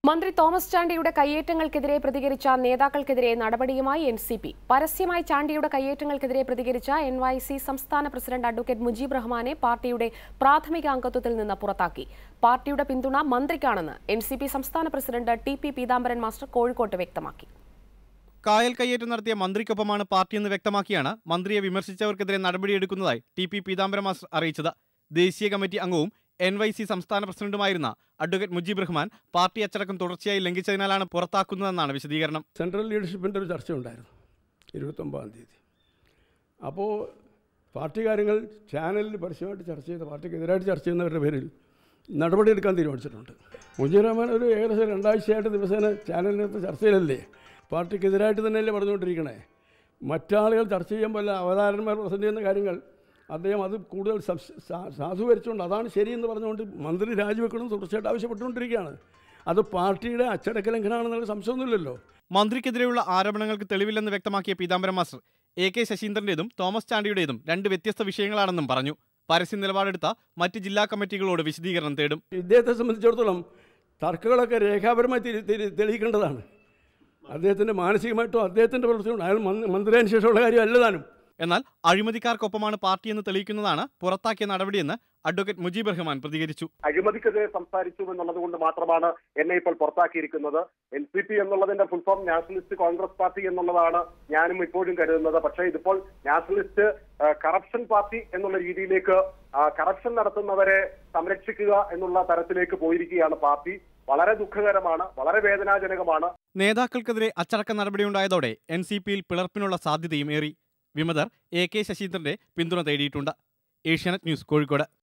മന്ത്രി തോമസ് ചാണ്ടിയുടെ കയ്യേറ്റങ്ങൾക്കെതിരെ പ്രതികരിച്ച നേതാക്കൾക്കെതിരെ നടപടിയുമായി എൻ സി പി പരസ്യമായി ചാണ്ടിയുടെ കയ്യേറ്റങ്ങൾക്കെതിരെ പ്രതികരിച്ച എൻ വൈ സി സംസ്ഥാന പ്രസിഡന്റ് അഡ്വക്കേറ്റ് മുജീബ് റഹ്മാനെ പാർട്ടിയുടെ പ്രാഥമിക അംഗത്വത്തിൽ നിന്ന് പുറത്താക്കി പാർട്ടിയുടെ പിന്തുണ മന്ത്രിക്കാണെന്ന് എൻ സി പി സംസ്ഥാന president T P Peethambaran master കോഴിക്കോട്ട് വ്യക്തമാക്കി കായൽ കയ്യേറ്റം നടത്തിയ മന്ത്രിക്കൊപ്പമാണ് പാർട്ടിയെന്ന് വ്യക്തമാക്കിയാണ് മന്ത്രിയെ വിമർശിച്ചവർക്കെതിരെ നടപടിയെടുക്കുന്നതായി ടി പി പീതാംബരം മാസ്റ്റർ അറിയിച്ചത് ദേശീയ കമ്മിറ്റി അംഗവും എൻ വൈ സി സംസ്ഥാന പ്രസിഡന്റുമായിരുന്ന അഡ്വക്കേറ്റ് മുജീബ് റഹ്മാൻ പാർട്ടി അച്ചടക്കം തുടർച്ചയായി ലംഘിച്ചതിനാലാണ് പുറത്താക്കുന്നതെന്നാണ് വിശദീകരണം സെൻട്രൽ ലീഡർഷിപ്പിൻ്റെ ഒരു ചർച്ച ഉണ്ടായിരുന്നു ഇരുപത്തൊമ്പതാം തീയതി അപ്പോൾ പാർട്ടി കാര്യങ്ങൾ ചാനലിൽ പരസ്യമായിട്ട് ചർച്ച ചെയ്ത പാർട്ടിക്കെതിരായിട്ട് ചർച്ച ചെയ്യുന്നവരുടെ പേരിൽ നടപടിയെടുക്കാൻ തീരുമാനിച്ചിട്ടുണ്ട് മുജീബ് റഹ്മാൻ ഒരു ഏകദേശം രണ്ടാഴ്ചയായിട്ട് ദിവസേന ചാനലിനകത്ത് ചർച്ചയിലല്ലേ പാർട്ടിക്കെതിരായിട്ട് തന്നെയല്ലേ പറഞ്ഞുകൊണ്ടിരിക്കണേ മറ്റാളുകൾ ചർച്ച ചെയ്യുമ്പോൾ അവതാരന്മാർ പ്രസൻറ്റ് ചെയ്യുന്ന കാര്യങ്ങൾ അദ്ദേഹം അത് കൂടുതൽ സംസ്- സാ- സാധൂകരിച്ചുകൊണ്ട് അതാണ് ശരിയെന്ന് പറഞ്ഞുകൊണ്ട് മന്ത്രി രാജിവെക്കണം തുടർച്ചയായിട്ട് ആവശ്യപ്പെട്ടുകൊണ്ടിരിക്കുകയാണ് അത് പാർട്ടിയുടെ അച്ചടക്ക ലംഘനമാണെന്നുള്ള സംശയമൊന്നുമില്ലല്ലോ മന്ത്രിക്കെതിരെയുള്ള ആരോപണങ്ങൾക്ക് തെളിവില്ലെന്ന് വ്യക്തമാക്കിയ പീതാംബരം മാസ്റ്റർ എ കെ ശശീന്ദ്രന്റേതും തോമസ് ചാണ്ടിയുടേതും രണ്ട് വ്യത്യസ്ത വിഷയങ്ങളാണെന്നും പറഞ്ഞു പരസ്യ നിലപാടെടുത്ത മറ്റ് ജില്ലാ കമ്മിറ്റികളോട് വിശദീകരണം തേടും ഇദ്ദേഹത്തെ സംബന്ധിച്ചിടത്തോളം തർക്കങ്ങളൊക്കെ രേഖാപരമായി തിരി- തിരി- തെളിയിക്കേണ്ടതാണ് അദ്ദേഹത്തിൻ്റെ മാനസികമായിട്ടോ അദ്ദേഹത്തിൻ്റെ പ്രവർത്തിയുണ്ടോ അയാൾ മന്ത്രി- മന്ത്രിയായതിനു ശേഷമുള്ള കാര്യമല്ല താനും എന്നാൽ അഴിമതിക്കാർക്കൊപ്പമാണ് പാർട്ടിയെന്ന് തെളിയിക്കുന്നതാണ് പുറത്താക്കിയ നടപടിയെന്ന് അഡ്വക്കേറ്റ് മുജീബ് റഹ്മാൻ പ്രതികരിച്ചു അഴിമതിക്കെതിരെ സംസാരിച്ചു എന്നുള്ളത് കൊണ്ട് മാത്രമാണ് എന്നെ ഇപ്പോൾ പുറത്താക്കിയിരിക്കുന്നത് എൻ സി പി എന്നുള്ളതിന്റെ ഫുൾ ഫോം നാഷണലിസ്റ്റ് കോൺഗ്രസ് പാർട്ടി എന്നുള്ളതാണ് ഞാനും ഇപ്പോഴും കരുതുന്നത് പക്ഷേ ഇതിപ്പോൾ നാഷണലിസ്റ്റ് കറപ്ഷൻ പാർട്ടി എന്നുള്ള രീതിയിലേക്ക് കറപ്ഷൻ നടത്തുന്നവരെ സംരക്ഷിക്കുക എന്നുള്ള തരത്തിലേക്ക് പോയിരിക്കുകയാണ് പാർട്ടി വളരെ ദുഃഖകരമാണ് വളരെ വേദനാജനകമാണ് നേതാക്കൾക്കെതിരെ അച്ചടക്ക നടപടിയുണ്ടായതോടെ എൻ സി പിയിൽ പിളർപ്പിനുള്ള സാധ്യതയും ഏറി വിമതർ എ കെ ശശീന്ദ്രന്റെ പിന്തുണ തേടിയിട്ടുണ്ട് ഏഷ്യാനെറ്റ് ന്യൂസ് കോഴിക്കോട്